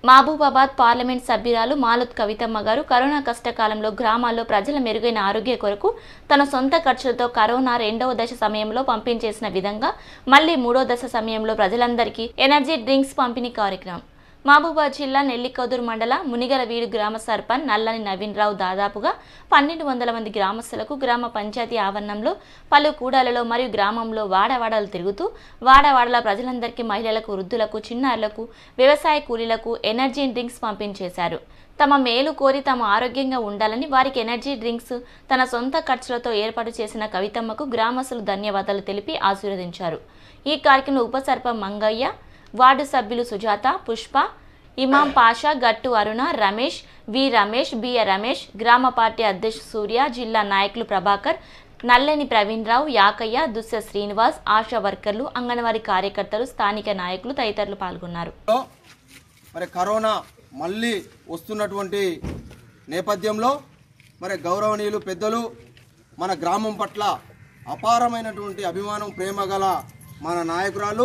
Mahabubabad parliament సభ్యురాలు మాలుత్ కవితమ్మ గారు కరోనా కష్టకాలంలో గ్రామాల్లో ప్రజల మెరుగైన ఆరోగ్య కొరకు తన సొంత ఖర్చులతో కరోనా రెండవ దశ సమయంలో పంపించేసిన విధంగా మళ్లీ మూడో దశ సమయంలో ప్రజలందరికీ ఎనర్జీ డ్రింక్స్ పంపిణీ కార్యక్రమం మహబూబాద్ జిల్లా నెల్లికౌదూరు మండల మునిగలవీడు గ్రామ సర్పంచ్ నల్లని నవీన్ రావు దాదాపుగా పన్నెండు వందల మంది గ్రామస్తులకు గ్రామ పంచాయతీ ఆవరణంలో పలు కూడలలో మరియు గ్రామంలో వాడవాడలు తిరుగుతూ వాడవాడల ప్రజలందరికీ మహిళలకు వృద్ధులకు చిన్నారులకు వ్యవసాయ కూలీలకు ఎనర్జీ డ్రింక్స్ పంపించేశారు తమ మేలు కోరి తాము ఆరోగ్యంగా ఉండాలని వారికి ఎనర్జీ డ్రింక్స్ తన సొంత ఖర్చులతో ఏర్పాటు చేసిన కవితమ్మకు గ్రామస్తులు ధన్యవాదాలు తెలిపి ఆశీర్వదించారు ఈ కార్యక్రమంలో ఉప సర్పంచ్ మంగయ్య వార్డు సభ్యులు సుజాత పుష్ప ఇమాం పాషా గట్టు అరుణ రమేష్ వి రమేష్ బియ రమేష్ గ్రామ పార్టీ అధ్యక్షుడు సూర్య జిల్లా నాయకులు ప్రభాకర్ నల్లని ప్రవీణ్ రావు యాకయ్య దుస్స శ్రీనివాస్ ఆశా వర్కర్లు అంగన్వాడీ కార్యకర్తలు స్థానిక నాయకులు తదితరులు పాల్గొన్నారు లో మరి కరోనా మళ్ళీ వస్తున్నటువంటి నేపథ్యంలో మరి గౌరవనీయులు పెద్దలు మన గ్రామం పట్ల అపారమైనటువంటి అభిమానం ప్రేమ గల మన నాయకురాలు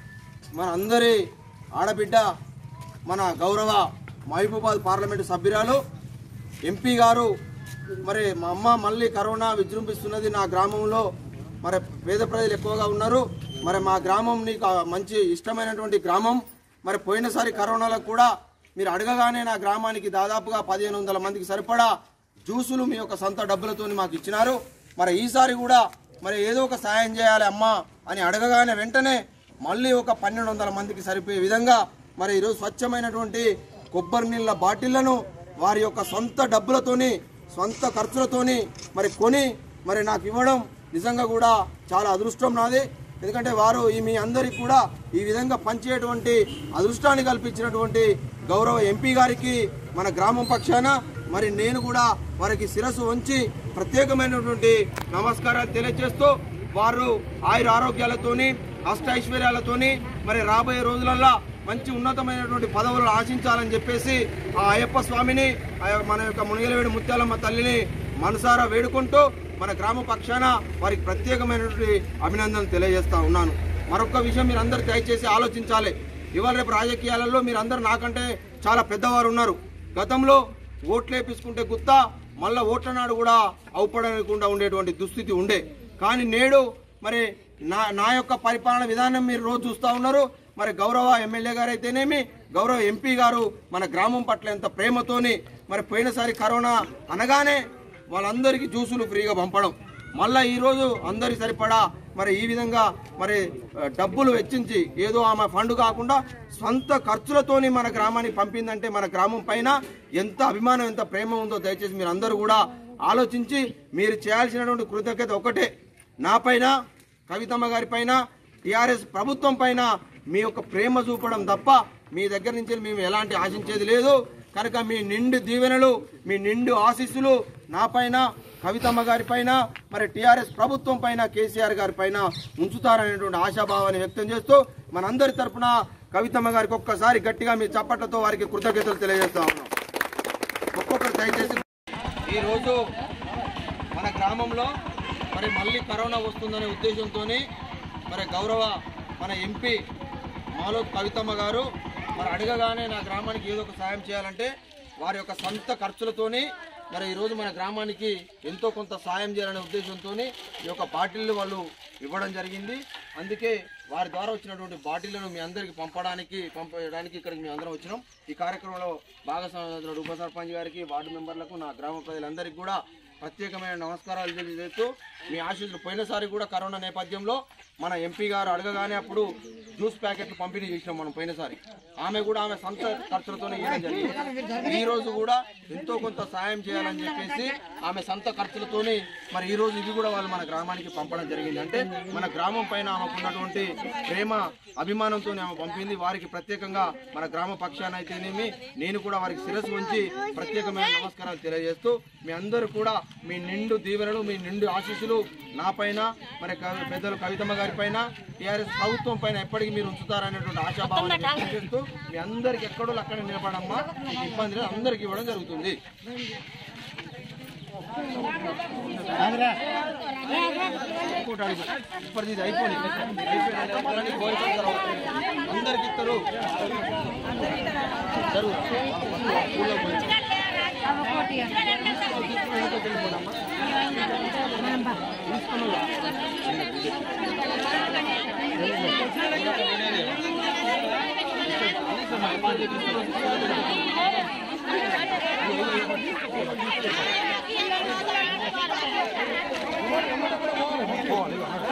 మన అందరి ఆడబిడ్డ మన గౌరవ మహబూబాద్ పార్లమెంటు సభ్యురాలు ఎంపీ గారు మరి మా అమ్మ మళ్ళీ కరోనా విజృంభిస్తున్నది నా గ్రామంలో మరి పేద ప్రజలు ఎక్కువగా ఉన్నారు మరి మా గ్రామం నీకు ఆ మంచి ఇష్టమైనటువంటి గ్రామం మరి పోయినసారి కరోనాలో కూడా మీరు అడగగానే నా గ్రామానికి దాదాపుగా పదిహేను వందల మందికి సరిపడా జ్యూసులు మీ యొక్క సొంత డబ్బులతో మాకు ఇచ్చినారు మరి ఈసారి కూడా మరి ఏదో ఒక సాయం చేయాలి అమ్మా అని అడగగానే వెంటనే మళ్ళీ ఒక పన్నెండు వందల మందికి సరిపోయే విధంగా మరి ఈరోజు స్వచ్ఛమైనటువంటి కొబ్బరి నీళ్ళ బాటిళ్లను వారి యొక్క సొంత డబ్బులతోని సొంత ఖర్చులతోని మరి కొని మరి నాకు ఇవ్వడం నిజంగా కూడా చాలా అదృష్టం నాది ఎందుకంటే వారు ఈ మీ అందరికి కూడా ఈ విధంగా పంచేటువంటి అదృష్టాన్ని కల్పించినటువంటి గౌరవ ఎంపీ గారికి మన గ్రామం పక్షాన మరి నేను కూడా వారికి శిరస్సు వంచి ప్రత్యేకమైనటువంటి నమస్కారాలు తెలియజేస్తూ వారు ఆయుర ఆరోగ్యాలతోని అష్ట ఐశ్వర్యాలతోని మరి రాబోయే రోజులల్లో మంచి ఉన్నతమైనటువంటి పదవులను ఆశించాలని చెప్పేసి ఆ అయ్యప్ప స్వామిని ఆ యొక్క మన యొక్క మునిగలవేడి ముత్యాలమ్మ తల్లిని మనసారా వేడుకుంటూ మన గ్రామ పక్షాన వారికి ప్రత్యేకమైనటువంటి అభినందనలు తెలియజేస్తా ఉన్నాను మరొక విషయం మీరు అందరు దయచేసి ఆలోచించాలి ఇవాళ రేపు రాజకీయాలలో మీరు అందరు నాకంటే చాలా పెద్దవారు ఉన్నారు గతంలో ఓట్లు వేపించుకుంటే గుత్తా మళ్ళా ఓట్ల నాడు కూడా అవుపడకుండా ఉండేటువంటి దుస్థితి ఉండే కానీ నేడు మరి నా నా యొక్క పరిపాలన విధానం మీరు రోజు చూస్తూ ఉన్నారు మరి గౌరవ ఎమ్మెల్యే గారు అయితేనేమి గౌరవ ఎంపీ గారు మన గ్రామం పట్ల ఎంత ప్రేమతోని మరి పోయినసారి కరోనా అనగానే వాళ్ళందరికీ జ్యూసులు ఫ్రీగా పంపడం మళ్ళా ఈరోజు అందరి సరిపడా మరి ఈ విధంగా మరి ఆ, డబ్బులు వెచ్చించి ఏదో ఆమె ఫండ్ కాకుండా సొంత ఖర్చులతోని మన గ్రామానికి పంపిందంటే మన గ్రామం పైన ఎంత అభిమానం ఎంత ప్రేమ ఉందో దయచేసి మీరు అందరూ కూడా ఆలోచించి మీరు చేయాల్సినటువంటి కృతజ్ఞత ఒకటే నా పైన కవితమ్మ గారి పైన టిఆర్ఎస్ ప్రభుత్వం పైన మీ యొక్క ప్రేమ చూపడం తప్ప మీ దగ్గర నుంచి మేము ఎలాంటి ఆశించేది లేదు కనుక మీ నిండు దీవెనలు మీ నిండు ఆశీస్సులు నా పైన కవితమ్మ గారి పైన మరి టిఆర్ఎస్ ప్రభుత్వం పైన కేసీఆర్ గారి పైన ఉంచుతారనేటువంటి ఆశాభావాన్ని వ్యక్తం చేస్తూ మనందరి తరపున కవితమ్మ గారికి ఒక్కసారి గట్టిగా మీ చప్పట్లతో వారికి కృతజ్ఞతలు తెలియజేస్తా ఉన్నాం ఒక్కొక్కరు దయచేసి ఈరోజు మన గ్రామంలో మరి మళ్ళీ కరోనా వస్తుందనే ఉద్దేశంతో మరి గౌరవ మన ఎంపీ మాలో కవితమ్మ గారు మరి అడగగానే నా గ్రామానికి ఏదో ఒక సాయం చేయాలంటే వారి యొక్క సొంత ఖర్చులతోని మరి ఈరోజు మన గ్రామానికి ఎంతో కొంత సాయం చేయాలనే ఉద్దేశంతో ఈ యొక్క బాటిల్ని వాళ్ళు ఇవ్వడం జరిగింది అందుకే వారి ద్వారా వచ్చినటువంటి బాటిళ్లను మీ అందరికి పంపడానికి పంపడానికి ఇక్కడికి మేము అందరం వచ్చినాం ఈ కార్యక్రమంలో భాగస్వామ్య ఉప సర్పంచ్ గారికి వార్డు మెంబర్లకు నా గ్రామ ప్రజలందరికీ కూడా ప్రత్యేకమైన నమస్కారాలు తెలియజేస్తూ మీ ఆశీస్సులు పోయినసారి కూడా కరోనా నేపథ్యంలో మన ఎంపీ గారు అడగగానే అప్పుడు జ్యూస్ ప్యాకెట్లు పంపిణీ చేసినాం మనం పోయినసారి ఆమె కూడా ఆమె సొంత ఖర్చులతోనే ఇవ్వడం జరిగింది ఈ రోజు కూడా ఎంతో కొంత సాయం చేయాలని చెప్పేసి ఆమె సొంత ఖర్చులతోని మరి ఈ రోజు ఇది కూడా వాళ్ళు మన గ్రామానికి పంపడం జరిగింది అంటే మన గ్రామం పైన ఆమెకు ఉన్నటువంటి ప్రేమ అభిమానంతో ఆమె పంపింది వారికి ప్రత్యేకంగా మన గ్రామ పక్షాన అయితేనేమి నేను కూడా వారికి శిరస్సు ఉంచి ప్రత్యేకమైన నమస్కారాలు తెలియజేస్తూ మీ అందరూ కూడా మీ నిండు దీవెనలు మీ నిండు ఆశీస్సులు నా పైన మరి కవి- పెద్దలు కవితమ్మ గారి పైన టీఆర్ఎస్ ప్రభుత్వం పైన ఎప్పటికీ మీరు ఉంచుతారనేటువంటి ఆశాభావాన్ని వ్యక్తం చేస్తూ మీ అందరికి ఎక్కడో అక్కడ నిలబడమ్మా మీకు ఇబ్బంది లేదు అందరికి ఇవ్వడం జరుగుతుంది ఇంకోటి అడుగు. ఇప్పటిది ఇది అయిపోయింది అయిపోయింది అందరికి ఇస్తారు ఆ